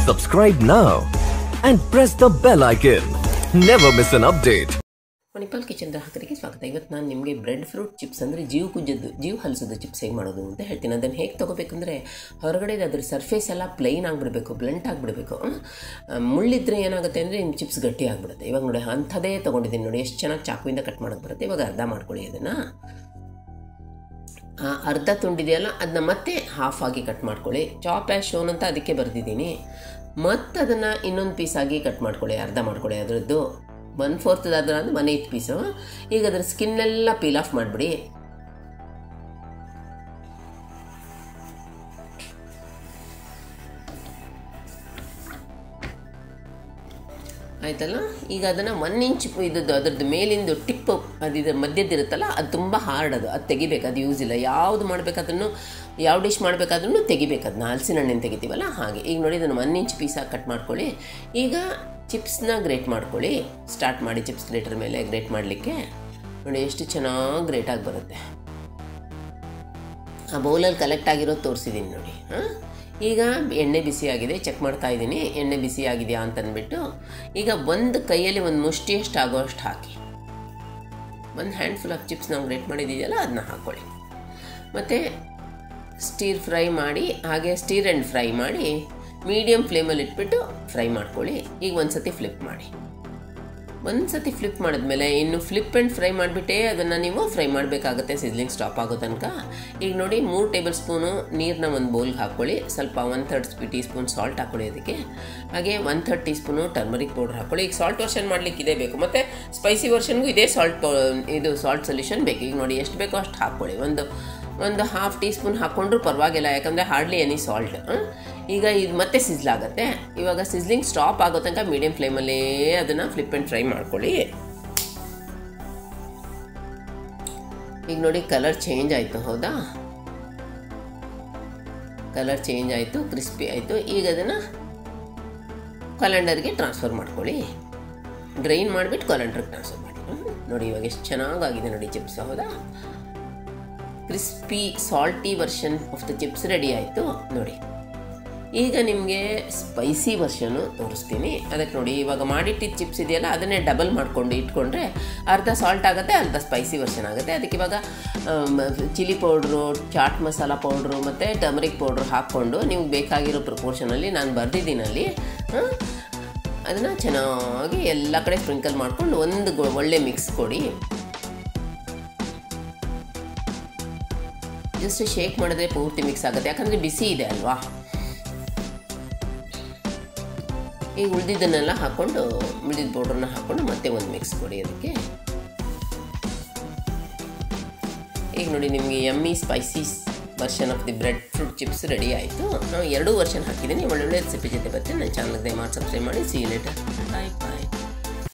Subscribe now and press the bell icon. Never miss an update. Manipal kitchen ಗ್ರಾಹಕರಿಗೆ ಸ್ವಾಗತ ಇವತ್ತು ನಾನು ನಿಮಗೆ ಬ್ರೆಡ್ ಫ್ರೂಟ್ ಚಿಪ್ಸ್ ಅಂದರೆ ಜೀವ ಕುಜ್ಜದ್ದು ಜೀವ ಹಲಸದ ಚಿಪ್ಸ್ ಹೇಗೆ ಮಾಡೋದು ಅಂತ ಹೇಳ್ತೀನಿ ಅದನ್ನು ಹೇಗೆ ತೊಗೋಬೇಕಂದ್ರೆ ಹೊರಗಡೆ ಅದ್ರ ಸರ್ಫೇಸ್ ಎಲ್ಲ ಪ್ಲೈನ್ ಆಗಿಬಿಡಬೇಕು ಬ್ಲಂಟ್ ಆಗಿಬಿಡಬೇಕು ಮುಳ್ಳಿದ್ರೆ ಏನಾಗುತ್ತೆ ಅಂದರೆ ನಿಮ್ಮ ಚಿಪ್ಸ್ ಗಟ್ಟಿ ಆಗಿಬಿಡುತ್ತೆ ಇವಾಗ ನೋಡಿ ಅಂಥದ್ದೇ ತೊಗೊಂಡಿದ್ದೀನಿ ನೋಡಿ ಎಷ್ಟು ಚೆನ್ನಾಗಿ ಚಾಕುವಿಂದ ಕಟ್ ಮಾಡೋಕ್ಕೆ ಬರುತ್ತೆ ಇವಾಗ ಅರ್ಧ ಮಾಡ್ಕೊಳ್ಳಿ ಅದನ್ನು ಆ ಅರ್ಧ ತುಂಡಿದೆಯಲ್ಲ ಅದನ್ನ ಮತ್ತೆ ಹಾಫ್ ಆಗಿ ಕಟ್ ಮಾಡ್ಕೊಳ್ಳಿ ಚಾಪ್ ಆ್ಯಶ್ ಶೋನ್ ಅಂತ ಅದಕ್ಕೆ ಬರೆದಿದ್ದೀನಿ ಮತ್ತು ಅದನ್ನು ಇನ್ನೊಂದು ಪೀಸ್ ಆಗಿ ಕಟ್ ಮಾಡ್ಕೊಳ್ಳಿ ಅರ್ಧ ಮಾಡ್ಕೊಳ್ಳಿ ಅದರದ್ದು ಒನ್ ಫೋರ್ತ್ ಅದ್ರ ಅಂದರೆ ಒನ್ ಏಯ್ತ್ ಪೀಸು ಈಗ ಅದ್ರ ಸ್ಕಿನ್ನೆಲ್ಲ ಪೀಲ್ ಆಫ್ ಮಾಡಿಬಿಡಿ ಆಯ್ತಲ್ಲ ಈಗ ಅದನ್ನು ಒನ್ ಇಂಚ್ ಇದ್ದದ್ದು ಅದರದ್ದು ಮೇಲಿಂದು ಟಿಪ್ ಅದಿದೆ ಮಧ್ಯದಿರುತ್ತಲ್ಲ ಅದು ತುಂಬ ಹಾರ್ಡ್ ಅದು ಅದು ತೆಗಿಬೇಕು ಅದು ಯೂಸ್ ಇಲ್ಲ ಯಾವುದು ಮಾಡಬೇಕಾದ್ರೂ ಯಾವ ಡಿಶ್ ಮಾಡಬೇಕಾದ್ರೂ ತೆಗಿಬೇಕು ಅದನ್ನ ಹಲಸಿನ ಹಣ್ಣಿನ ತೆಗಿತೀವಲ್ಲ ಹಾಗೆ ಈಗ ನೋಡಿ ಇದನ್ನು ಒನ್ ಇಂಚ್ ಪೀಸಾಗಿ ಕಟ್ ಮಾಡ್ಕೊಳ್ಳಿ ಈಗ ಚಿಪ್ಸ್ನ ಗ್ರೇಟ್ ಮಾಡ್ಕೊಳ್ಳಿ ಸ್ಟಾರ್ಟ್ ಮಾಡಿ ಚಿಪ್ಸ್ ಗ್ರೇಟರ್ ಮೇಲೆ ಗ್ರೇಟ್ ಮಾಡಲಿಕ್ಕೆ ನೋಡಿ ಎಷ್ಟು ಚೆನ್ನಾಗಿ ಗ್ರೇಟಾಗಿ ಬರುತ್ತೆ ಆ ಬೌಲಲ್ಲಿ ಕಲೆಕ್ಟ್ ಆಗಿರೋದು ತೋರಿಸಿದ್ದೀನಿ ನೋಡಿ ಹಾಂ ಈಗ ಎಣ್ಣೆ ಬಿಸಿ ಆಗಿದೆ ಚೆಕ್ ಮಾಡ್ತಾ ಇದ್ದೀನಿ ಎಣ್ಣೆ ಬಿಸಿ ಆಗಿದೆಯಾ ಅಂತ ಅಂದ್ಬಿಟ್ಟು ಈಗ ಒಂದು ಕೈಯಲ್ಲಿ ಒಂದು ಮುಷ್ಟಿಯಷ್ಟು ಆಗೋಷ್ಟು ಹಾಕಿ ಒಂದು ಹ್ಯಾಂಡ್ಫುಲ್ ಆಫ್ ಚಿಪ್ಸ್ ನಾವು ಗ್ರೇಟ್ ಮಾಡಿದ್ದೀಯಲ್ಲ ಅದನ್ನ ಹಾಕ್ಕೊಳ್ಳಿ ಮತ್ತು ಸ್ಟೀರ್ ಫ್ರೈ ಮಾಡಿ ಹಾಗೆ ಸ್ಟೀರ್ ಆ್ಯಂಡ್ ಫ್ರೈ ಮಾಡಿ ಮೀಡಿಯಮ್ ಫ್ಲೇಮಲ್ಲಿ ಇಟ್ಬಿಟ್ಟು ಫ್ರೈ ಮಾಡ್ಕೊಳ್ಳಿ ಈಗ ಒಂದು ಸತಿ ಫ್ಲಿಪ್ ಮಾಡಿ ಒಂದು ಸತಿ ಫ್ಲಿಪ್ ಮಾಡಿದ್ಮೇಲೆ ಇನ್ನು ಫ್ಲಿಪ್ ಆ್ಯಂಡ್ ಫ್ರೈ ಮಾಡಿಬಿಟ್ಟೇ ಅದನ್ನು ನೀವು ಫ್ರೈ ಮಾಡಬೇಕಾಗುತ್ತೆ ಸಿದ್ಲಿಂಗ್ ಸ್ಟಾಪ್ ಆಗೋ ತನಕ ಈಗ ನೋಡಿ ಮೂರು ಟೇಬಲ್ ಸ್ಪೂನು ನೀರನ್ನ ಒಂದು ಬೌಲ್ಗೆ ಹಾಕ್ಕೊಳ್ಳಿ ಸ್ವಲ್ಪ one third teaspoon salt ಹಾಕ್ಕೊಳ್ಳಿ ಅದಕ್ಕೆ ಹಾಗೆ one third teaspoon turmeric powder ಹಾಕ್ಕೊಳ್ಳಿ ಈಗ ಸಾಲ್ಟ್ ವರ್ಷನ್ ಮಾಡಲಿಕ್ಕೆ ಇದೇ ಬೇಕು ಮತ್ತು ಸ್ಪೈಸಿ ವರ್ಷನ್ಗೂ ಇದೇ ಸಾಲ್ಟ್ ಇದು ಸಾಲ್ಟ್ ಸೊಲ್ಯೂಷನ್ ಬೇಕು ಈಗ ನೋಡಿ ಎಷ್ಟು ಬೇಕೋ ಅಷ್ಟು ಹಾಕ್ಕೊಳ್ಳಿ ಒಂದು ಒಂದು ಹಾಫ್ ಟೀ ಸ್ಪೂನ್ ಹಾಕ್ಕೊಂಡ್ರೂ ಪರವಾಗಿಲ್ಲ ಯಾಕಂದರೆ ಹಾರ್ಡ್ಲಿ ಎನಿ ಸಾಲ್ಟ್ ಈಗ ಇದು ಮತ್ತೆ ಸಿಸ್ಲಾಗುತ್ತೆ ಇವಾಗ ಸಿಸ್ಲಿಂಗ್ ಸ್ಟಾಪ್ ಆಗೋ ತನಕ ಮೀಡಿಯಮ್ ಫ್ಲೇಮಲ್ಲೇ ಅದನ್ನು ಫ್ಲಿಪ್ ಆ್ಯಂಡ್ ಫ್ರೈ ಮಾಡ್ಕೊಳ್ಳಿ ಈಗ ನೋಡಿ ಕಲರ್ ಚೇಂಜ್ ಆಯಿತು ಹೌದಾ ಕಲರ್ ಚೇಂಜ್ ಆಯಿತು ಕ್ರಿಸ್ಪಿ ಆಯಿತು ಈಗ ಅದನ್ನು ಕಲೆಂಡರ್ಗೆ ಟ್ರಾನ್ಸ್ಫರ್ ಮಾಡ್ಕೊಳ್ಳಿ ಡ್ರೈನ್ ಮಾಡಿಬಿಟ್ಟು ಕಲೆಂಡರ್ಗೆ ಟ್ರಾನ್ಸ್ಫರ್ ಮಾಡಿ ನೋಡಿ ಇವಾಗ ಎಷ್ಟು ಚೆನ್ನಾಗಾಗಿದೆ ನೋಡಿ ಚಿಪ್ಸ್ ಹೌದಾ crispy salty version of the chips ready ಆಯಿತು ನೋಡಿ ಈಗ ನಿಮಗೆ ಸ್ಪೈಸಿ ವರ್ಷನು ತೋರಿಸ್ತೀನಿ ಅದಕ್ಕೆ ನೋಡಿ ಇವಾಗ ಮಾಡಿಟ್ಟಿದ್ದ ಚಿಪ್ಸ್ ಇದೆಯಲ್ಲ ಅದನ್ನೇ ಡಬಲ್ ಮಾಡಿಕೊಂಡು ಇಟ್ಕೊಂಡ್ರೆ ಅರ್ಧ ಸಾಲ್ಟ್ ಆಗುತ್ತೆ ಅರ್ಧ ಸ್ಪೈಸಿ ವರ್ಷನ್ ಆಗುತ್ತೆ ಅದಕ್ಕೆ ಇವಾಗ chilli powder chaat masala powder ಮತ್ತು ಟರ್ಮರಿಕ್ ಪೌಡ್ರು ಹಾಕ್ಕೊಂಡು ನಿಮ್ಗೆ ಬೇಕಾಗಿರೋ ಪ್ರಪೋರ್ಷನಲ್ಲಿ ನಾನು ಬರೆದಿದ್ದೀನಲ್ಲಿ ಅದನ್ನು ಚೆನ್ನಾಗಿ ಎಲ್ಲ ಕಡೆ ಸ್ಪ್ರಿಂಕಲ್ ಮಾಡ್ಕೊಂಡು ಒಂದು ಒಳ್ಳೆ ಮಿಕ್ಸ್ ಕೊಡಿ ಜಸ್ಟ್ ಶೇಕ್ ಮಾಡಿದ್ರೆ ಪೂರ್ತಿ ಮಿಕ್ಸ್ ಆಗುತ್ತೆ ಯಾಕಂದರೆ ಬಿಸಿ ಇದೆ ಅಲ್ವಾ ಈಗ ಉಳಿದಿದ್ದನ್ನೆಲ್ಲ ಹಾಕ್ಕೊಂಡು ಉಳಿದಿದ್ದ ಪೌಡ್ರನ್ನ ಹಾಕ್ಕೊಂಡು ಮತ್ತೆ ಒಂದು ಮಿಕ್ಸ್ ಕೊಡಿ ಅದಕ್ಕೆ ಈಗ ನೋಡಿ ನಿಮಗೆ ಎಮ್ಮಿ spicy version of the breadfruit chips ready ಆಯಿತು ನಾನು ಎರಡೂ ವರ್ಷನ್ ಹಾಕಿದ್ದೀನಿ ಒಳ್ಳೊಳ್ಳೆ ರೆಸಿಪಿ ಜೊತೆ ಬರ್ತೀನಿ ನನ್ನ ಚಾನಲ್ಗೆ ದಯಮಾಡಿ ಸಬ್ಸ್ಕ್ರೈಬ್ ಮಾಡಿ ಸಿ ಲೇಟರ್ ಬಾಯ್ ಬಾಯ್